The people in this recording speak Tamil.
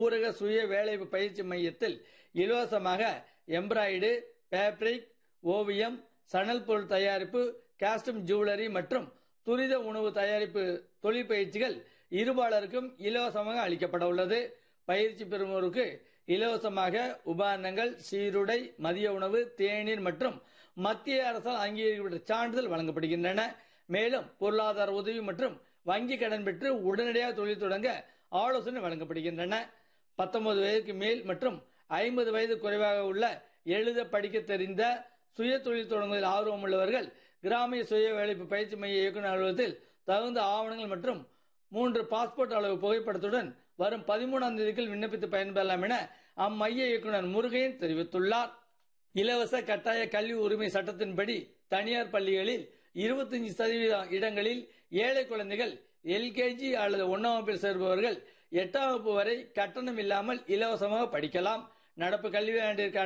ஊரக சுய வேலைவாய்ப்பு பயிற்சி மையத்தில் இலவசமாக எம்ப்ராய்டு பேப்ரிக் ஓவியம் சணல் பொருள் தயாரிப்பு காஸ்டியூம் ஜுவல்லரி மற்றும் துரித உணவு தயாரிப்பு தொழிற்பயிற்சிகள் இருபாலருக்கும் இலவசமாக அளிக்கப்பட உள்ளது பயிற்சி பெறுவோருக்கு இலவசமாக உபகரணங்கள் சீருடை மதிய உணவு தேநீர் மற்றும் மத்திய அரசால் அங்கீகரிக்கப்பட்ட சான்றிதழ் வழங்கப்படுகின்றன மேலும் பொருளாதார உதவி மற்றும் வங்கி கடன் பெற்று உடனடியாக தொழில் தொடங்க ஆலோசனை வழங்கப்படுகின்றன பத்தொன்பது வயதுக்கு மேல் மற்றும் ஐம்பது வயது குறைவாக உள்ள எழுத படிக்க தெரிந்த சுய தொழில் தொடங்குவதில் ஆர்வம் உள்ளவர்கள் கிராமிய சுய வேலைப்பு பயிற்சி மைய இயக்குநர் அலுவலகத்தில் தகுந்த ஆவணங்கள் மற்றும் மூன்று பாஸ்போர்ட் அளவு புகைப்படத்துடன் வரும் பதிமூணாம் தேதிக்குள் விண்ணப்பித்து பயன்பெறலாம் என அம்மைய இயக்குநர் முருகையன் தெரிவித்துள்ளார் இலவச கட்டாய கல்வி உரிமை சட்டத்தின்படி தனியார் பள்ளிகளில் இருபத்தஞ்சு சதவீத இடங்களில் ஏழை குழந்தைகள் எல்கேஜி அல்லது ஒன்னாம் வகுப்பில் சேர்பவர்கள் எட்டாம் வகுப்பு வரை கட்டணம் இல்லாமல் இலவசமாக படிக்கலாம் நடப்பு கல்வி ஆண்டிற்கான